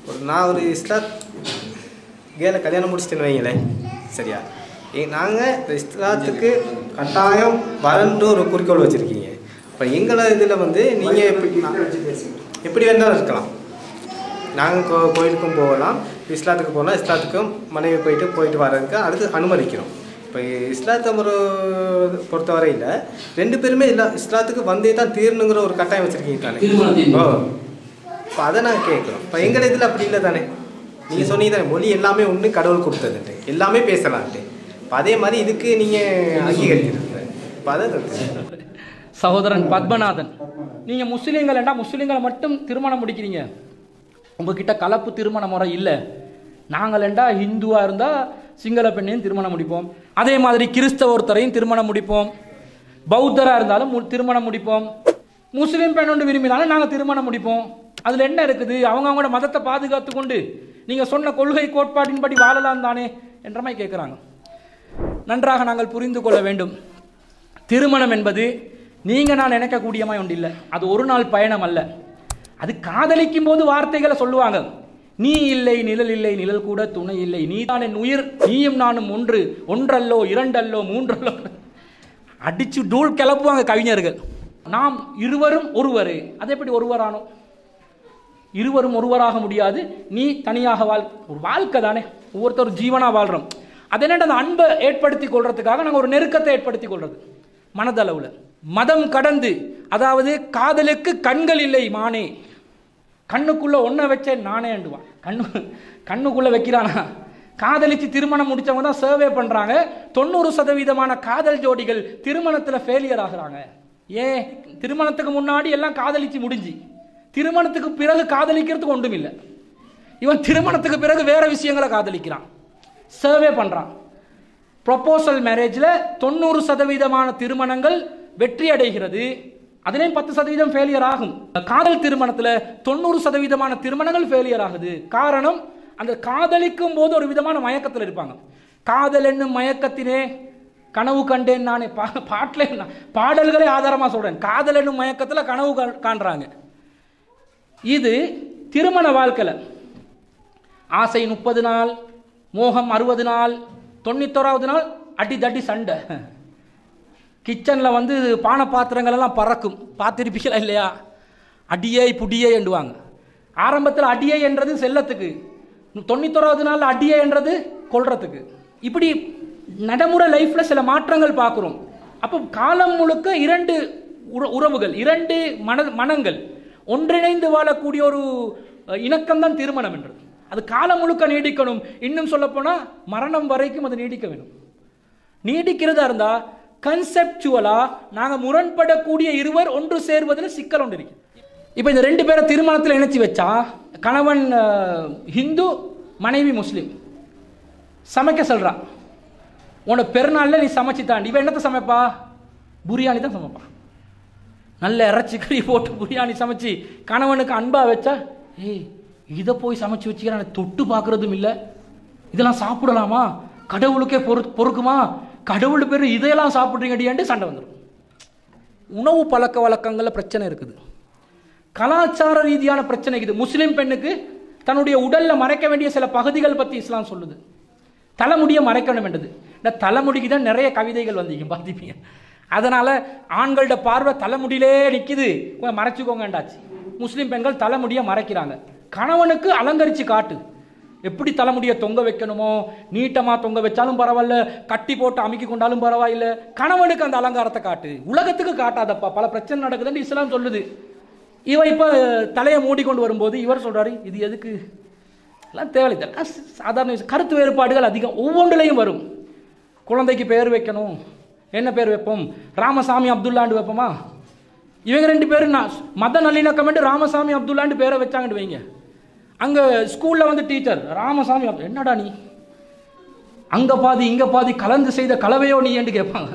ஒரு நான் ஒரு இஸ்லாத் கேல கல்யாணம் முடிச்சிட்டேன்னு வைங்களேன் சரியா நாங்கள் இஸ்லாத்துக்கு கட்டாயம் வரன்ற ஒரு குறிக்கோள் வச்சுருக்கீங்க இப்போ எங்களை இதில் வந்து நீங்கள் எப்படி எப்படி வேணாலும் இருக்கலாம் நாங்கள் கோ கோயிலுக்கும் போகலாம் இஸ்லாத்துக்கு போகலாம் இஸ்லாத்துக்கும் மனைவி போயிட்டு போயிட்டு வர்றதுக்கு அடுத்து அனுமதிக்கிறோம் இப்போ இஸ்லாத்தை ஒரு பொறுத்தவரையில் ரெண்டு பேருமே இல்லை இஸ்லாத்துக்கு வந்தே தான் தீரணுங்கிற ஒரு கட்டாயம் வச்சுருக்கீங்க தானே திருமணத்தின் ஓ இப்போ அதை நான் கேட்குறோம் இப்போ எங்கள் இதில் அப்படி இல்லை தானே நீங்கள் சொன்னீங்க தானே மொழி எல்லாமே ஒன்று கடவுள் கொடுத்ததுன்ட்டு எல்லாமே பேசலான்ட்டு இப்போ அதே மாதிரி இதுக்கு நீங்கள் அங்கீகரிக்கிறது இப்போ அதை கருத்து. சகோதரன் பத்மநாதன் நீங்க முஸ்லீம்கள் என்ன முஸ்லீம்களை மட்டும் திருமணம் முடிக்கிறீங்க உங்ககிட்ட கலப்பு திருமண முறை இல்லை நாங்கள் என்றா ஹிந்துவா இருந்தா சிங்கள பெண்ணையும் திருமணம் முடிப்போம் அதே மாதிரி கிறிஸ்தவ ஒருத்தரையும் திருமணம் முடிப்போம் பௌத்தரா இருந்தாலும் மு- திருமணம் முடிப்போம் முஸ்லீம் பெண் ஒன்று விரும்பினாலும் நாங்கள் திருமணம் முடிப்போம் அதுல என்ன இருக்குது அவங்க அவங்களோட மதத்தை பாதுகாத்து கொண்டு நீங்க சொன்ன கொள்கை கோட்பாட்டின்படி வாழலாம் தானே என்ற மாதிரி கேட்குறாங்க நன்றாக நாங்கள் புரிந்து கொள்ள வேண்டும் திருமணம் என்பது நீங்க நான் நினைக்கக்கூடியமாய் ஒன்று இல்லை அது ஒரு நாள் பயணம் அல்ல அது காதலிக்கும் போது வார்த்தைகளை சொல்லுவாங்க நீ இல்லை நிழல் இல்லை நிழல் கூட துணை இல்லை நீ தான் என் உயிர் நீயும் நானும் ஒன்று ஒன்றல்லோ இரண்டல்லோ மூன்றல்லோ அடிச்சு டூல் கிளப்புவாங்க கவிஞர்கள் நாம் இருவரும் ஒருவரே அது எப்படி ஒருவரானோம் இருவரும் ஒருவராக முடியாது நீ தனியாக வாழ் ஒரு வாழ்க்கை தானே ஒவ்வொருத்தர் ஜீவனா வாழ்றோம் அது என்னட்டு அந்த அன்பை ஏற்படுத்தி கொள்றதுக்காக நாங்கள் ஒரு நெருக்கத்தை ஏற்படுத்தி கொள்றது மனதளவுல மதம் கடந்து அதாவது காதலுக்கு கண்கள் இல்லை மானே கண்ணுக்குள்ள ஒன்றை வச்சேன் நானே அண்டுவான் கண்ணு கண்ணுக்குள்ள வைக்கிறானா காதலிச்சு திருமணம் முடிச்சவங்க தான் சர்வே பண்றாங்க தொண்ணூறு சதவீதமான காதல் ஜோடிகள் திருமணத்துல ஃபெயிலியர் ஆகுறாங்க ஏன் திருமணத்துக்கு முன்னாடி எல்லாம் காதலிச்சு முடிஞ்சு திருமணத்துக்கு பிறகு காதலிக்கிறதுக்கு ஒன்றும் இல்லை இவன் திருமணத்துக்கு பிறகு வேற விஷயங்களை காதலிக்கிறான் சர்வே பண்றான் ப்ரொபோசல் மேரேஜில் தொண்ணூறு சதவீதமான திருமணங்கள் வெற்றி அடைகிறது அதுலேயும் பத்து சதவீதம் ஃபெயிலியர் ஆகும் காதல் திருமணத்தில் தொண்ணூறு சதவீதமான திருமணங்கள் ஃபெயிலியர் ஆகுது காரணம் அந்த காதலிக்கும் போது ஒரு விதமான மயக்கத்தில் இருப்பாங்க காதல் என்னும் மயக்கத்தினே கனவு கண்டேன் நானே பா பாட்டில் பாடல்களே ஆதாரமாக சொல்கிறேன் காதல் என்னும் மயக்கத்தில் கனவு கா- காண்றாங்க இது திருமண வாழ்க்கையில் ஆசை முப்பது நாள் மோகம் அறுபது நாள் தொண்ணூத்தோராவது நாள் அடி தடி சண்டை கிச்சனில் வந்து பானை பாத்திரங்கள் எல்லாம் பறக்கும் பார்த்துருப்பீங்களா இல்லையா அடியே புடியே என்றுவாங்க ஆரம்பத்தில் அடியே என்றது செல்லத்துக்கு தொண்ணூத்தோராவது நாள் அடியே என்றது கொல்றதுக்கு இப்படி நடைமுறை லைஃப்ல சில மாற்றங்கள் பார்க்குறோம் அப்போ காலம் முழுக்க இரண்டு உற- உறவுகள் இரண்டு மன மனங்கள் ஒன்றிணைந்து வாழக்கூடிய ஒரு இணக்கம் தான் திருமணம் என்றது அது காலம் முழுக்க நீடிக்கணும் இன்னும் சொல்லப்போனால் மரணம் வரைக்கும் அது நீடிக்க வேணும் நீடிக்கிறதா இருந்தா கன்செப்டுவலா நாங்க முரண்படக்கூடிய இருவர் ஒன்று சேர்வதில் சிக்கல் ஒன்று இருக்கு இப்போ இந்த ரெண்டு பேரை திருமணத்தில் இணைச்சி வச்சா கணவன் அஹ், ஹிந்து மனைவி முஸ்லீம் சமைக்க சொல்றான் உன்னோட பெருநாள்ல நீ சமைச்சு தாண்டி இவன் என்னத்தை சமைப்பா புரியாணி தான் சமைப்பா நல்ல இறைச்சி கறி போட்டு பிரியாணி சமைச்சு கணவனுக்கு அன்பா வச்சா ஏய் இதை போய் சமைச்சு வச்சுக்கிறேன் தொட்டு பார்க்கறதும் இல்லை இதெல்லாம் சாப்பிடலாமா கடவுளுக்கே பொறு பொறுக்குமா கடவுள் பேர் இதையெல்லாம் சாப்பிட்றீங்கடியான்ட்டு சண்டை வந்துடும் உணவு பழக்க வழக்கங்களில் பிரச்சனை இருக்குது கலாச்சார ரீதியான பிரச்சனை இருக்குது முஸ்லீம் பெண்ணுக்கு தன்னுடைய உடல்ல மறைக்க வேண்டிய சில பகுதிகள் பத்தி இஸ்லாம் சொல்லுது தலைமுடியை மறைக்கணும் என்றது இந்த தலைமுடிக்கு தான் நிறைய கவிதைகள் வந்தீங்க பார்த்துப்பீங்க அதனால ஆண்களோட பார்வை தலைமுடியிலே நிக்குது கொஞ்சம் மறைச்சுக்கோங்கண்டாச்சு முஸ்லீம் பெண்கள் தலைமுடியை மறைக்கிறாங்க கணவனுக்கு அலங்கரிச்சு காட்டு எப்படி தலைமுடியை தொங்க வைக்கணுமோ நீட்டமா தொங்க வச்சாலும் பரவாயில்ல கட்டி போட்டு அமுக்கி கொண்டாலும் பரவாயில்ல கணவனுக்கு அந்த அலங்காரத்தை காட்டு உலகத்துக்கு காட்டாதப்பா பல பிரச்சனை நடக்குதுன்னு இஸ்லாம் சொல்லுது இவ இப்ப தலையை மூடிக்கொண்டு வரும்போது இவர் சொல்றாரு இது எதுக்கு எல்லாம் தேவையில்லை இதெல்லாம் ச- சாதாரண விஷயம். கருத்து வேறுபாடுகள் அதிகம் ஒவ்வொன்றிலையும் வரும் குழந்தைக்கு பேர் வைக்கணும் என்ன பேர் வைப்போம் ராமசாமி அப்துல்லாண்டு வைப்போமா இவங்க ரெண்டு பேரும் நான் மத நல்லிணக்கம் ராமசாமி அப்துல்லாண்டு பேரை வச்சாங்கன்னு வைங்க அங்க ஸ்கூல்ல வந்து டீச்சர் ராமசாமி அப்து- என்னடா நீ அங்க பாதி இங்க பாதி கலந்து செய்த கலவையோ நீ என்று கேட்பாங்க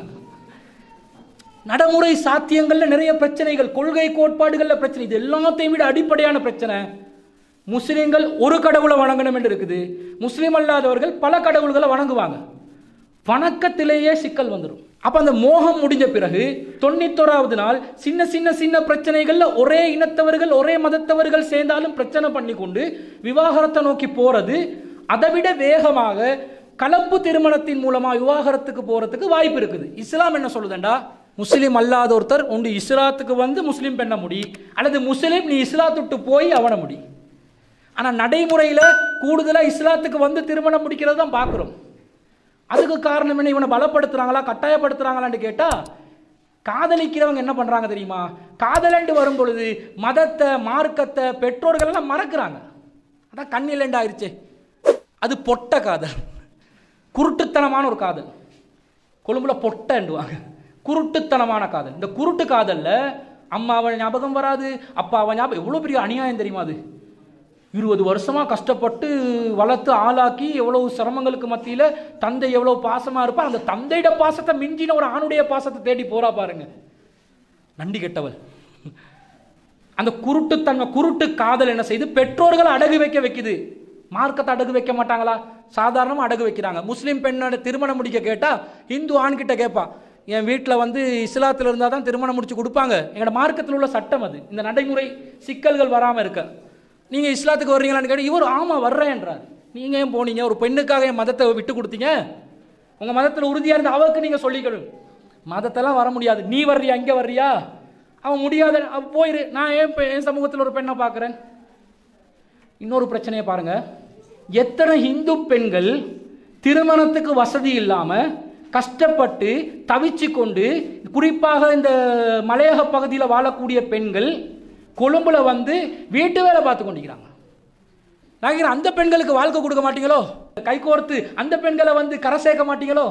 நடைமுறை சாத்தியங்கள்ல நிறைய பிரச்சனைகள் கொள்கை கோட்பாடுகள்ல பிரச்சனை இது எல்லாத்தையும் விட அடிப்படையான பிரச்சனை முஸ்லிம்கள் ஒரு கடவுளை வணங்கணும் என்று இருக்குது முஸ்லீம் அல்லாதவர்கள் பல கடவுள்களை வணங்குவாங்க வணக்கத்திலேயே சிக்கல் வந்துடும் அப்ப அந்த மோகம் முடிஞ்ச பிறகு தொண்ணூத்தோராவது நாள் சின்ன சின்ன சின்ன பிரச்சனைகள்ல ஒரே இனத்தவர்கள் ஒரே மதத்தவர்கள் சேர்ந்தாலும் பிரச்சனை பண்ணி கொண்டு விவாகரத்தை நோக்கி போறது அதை விட வேகமாக கலப்பு திருமணத்தின் மூலமா விவாகரத்துக்கு போறதுக்கு வாய்ப்பு இருக்குது இஸ்லாம் என்ன சொல்லுதண்டா முஸ்லீம் அல்லாத ஒருத்தர் ஒன்று இஸ்லாத்துக்கு வந்து முஸ்லீம் பெண்ண முடி அல்லது முஸ்லீம் நீ இஸ்லாத்துட்டு போய் அவனை முடி ஆனா நடைமுறையில கூடுதலா இஸ்லாத்துக்கு வந்து திருமணம் முடிக்கிறது தான் பார்க்குறோம் அதுக்கு காரணம் என்ன இவனை பலப்படுத்துறாங்களா கட்டாயப்படுத்துறாங்களான்னு கேட்டா காதலிக்கிறவங்க என்ன பண்றாங்க தெரியுமா காதலண்டு வரும் பொழுது மதத்தை மார்க்கத்தை பெற்றோர்கள் எல்லாம் மறக்கிறாங்க அதான் கண்ணிலண்டு ஆயிருச்சே அது பொட்ட காதல் குருட்டுத்தனமான ஒரு காதல் கொழும்புல பொட்டண்டுவாங்க குருட்டுத்தனமான காதல் இந்த குருட்டு காதல்ல அம்மாவை ஞாபகம் வராது அப்பாவை ஞாபகம் எவ்வளோ பெரிய அநியாயம் தெரியுமா அது இருபது வருஷமா கஷ்டப்பட்டு வளர்த்து ஆளாக்கி எவ்வளவு சிரமங்களுக்கு மத்தியில தந்தை எவ்வளவு பாசமா இருப்பார் அந்த தந்தையோட பாசத்தை மிஞ்சின ஒரு ஆணுடைய பாசத்தை தேடி போறா பாருங்க நண்டி கெட்டவள் அந்த குருட்டுத்தன்மை குருட்டு காதல் என்ன செய்து பெற்றோர்களை அடகு வைக்க வைக்குது மார்க்கத்தை அடகு வைக்க மாட்டாங்களா சாதாரணமாக அடகு வைக்கிறாங்க முஸ்லீம் பெண்ணோட திருமணம் முடிக்க கேட்டா இந்து ஆண்கிட்ட கேட்பா என் வீட்டில் வந்து இஸ்லாத்தில் இருந்தால் தான் திருமணம் முடிச்சு கொடுப்பாங்க எங்களோட மார்க்கத்தில் உள்ள சட்டம் அது இந்த நடைமுறை சிக்கல்கள் வராமல் இருக்க நீங்கள் இஸ்லாத்துக்கு வர்றீங்களான்னு கேட்டு இவர் ஆமாம் வர்றேன்றார் நீங்கள் ஏன் போனீங்க ஒரு பெண்ணுக்காக என் மதத்தை விட்டு கொடுத்தீங்க உங்கள் மதத்தில் உறுதியாக இருந்த அவருக்கு நீங்கள் சொல்லிக்கணும் மதத்தெல்லாம் வர முடியாது நீ வர்றியா இங்கே வர்றியா அவன் முடியாத அவ போயிரு நான் ஏன் பெ- என் சமூகத்தில் ஒரு பெண்ணை பார்க்குறேன் இன்னொரு பிரச்சனையை பாருங்க எத்தனை இந்து பெண்கள் திருமணத்துக்கு வசதி இல்லாம கஷ்டப்பட்டு தவிச்சு கொண்டு குறிப்பாக இந்த மலையக பகுதியில் வாழக்கூடிய பெண்கள் கொழும்புல வந்து வீட்டு வேலை பார்த்து கொண்டிருக்கிறாங்க நான் கேக்குறேன், அந்த பெண்களுக்கு வாழ்க்கை கொடுக்க மாட்டீங்களோ கைகோர்த்து அந்த பெண்களை வந்து கரை சேர்க்க மாட்டீங்களோ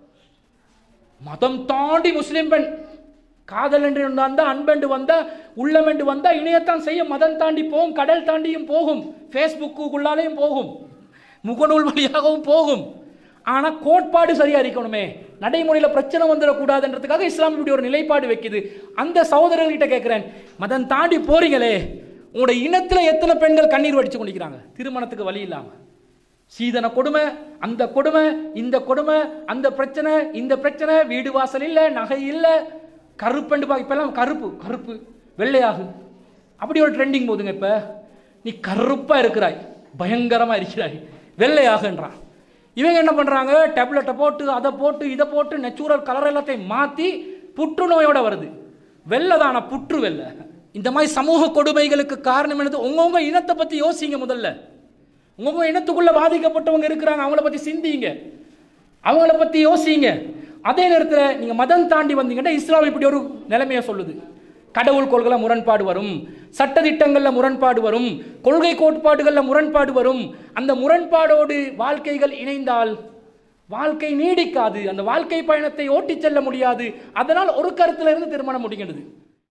மதம் தாண்டி முஸ்லிம் பெண் காதல் என்று வந்தா அன்பென்று வந்தா உள்ளமென்று வந்தா இணையத்தான் செய்ய மதம் தாண்டி போகும் கடல் தாண்டியும் போகும் ஃபேஸ்புக்குள்ளாலேயும் போகும் முகநூல் வழியாகவும் போகும் ஆனா கோட்பாடு சரியா இருக்கணுமே நடைமுறையில பிரச்சனை வந்துடக்கூடாதுன்றதுக்காக இஸ்லாம் இப்படி ஒரு நிலைப்பாடு வைக்குது அந்த சகோதரர்கிட்ட கேட்கிறேன் மதம் தாண்டி போறீங்களே உங்களுடைய இனத்துல எத்தனை பெண்கள் கண்ணீர் வடிச்சு கொண்டிருக்கிறாங்க திருமணத்துக்கு வழி இல்லாம சீதன கொடுமை அந்த கொடுமை இந்த கொடுமை அந்த பிரச்சனை இந்த பிரச்சனை வீடு வாசல் இல்ல நகை இல்ல கருப்பண்டு பா இப்பெல்லாம் கருப்பு கருப்பு வெள்ளையாகு அப்படி ஒரு ட்ரெண்டிங் போதுங்க இப்ப நீ கருப்பா இருக்கிறாய் பயங்கரமா இருக்கிறாய் வெள்ளையாகுன்றான் இவங்க என்ன பண்றாங்க டேப்லெட்டை போட்டு அதை போட்டு இதை போட்டு நெச்சுரல் கலர் எல்லாத்தையும் மாத்தி புற்றுநோயோட வருது வெள்ளதான புற்று வெள்ளை இந்த மாதிரி சமூக கொடுமைகளுக்கு காரணம் என்னது உங்கவுங்க இனத்தை பத்தி யோசிங்க முதல்ல உங்க இனத்துக்குள்ள பாதிக்கப்பட்டவங்க இருக்கிறாங்க அவங்கள பத்தி சிந்திங்க அவங்கள பத்தி யோசிங்க அதே நேரத்தில் நீங்க மதம் தாண்டி வந்தீங்கன்னா இஸ்லாம் இப்படி ஒரு நிலைமையை சொல்லுது கடவுள் கொள்கையில முரண்பாடு வரும் சட்டதிட்டங்கள்ல முரண்பாடு வரும் கொள்கை கோட்பாடுகள்ல முரண்பாடு வரும் அந்த முரண்பாடோடு வாழ்க்கைகள் இணைந்தால் வாழ்க்கை நீடிக்காது அந்த வாழ்க்கை பயணத்தை ஓட்டிச் செல்ல முடியாது அதனால் ஒரு கருத்துல இருந்து திருமணம் முடிகிறது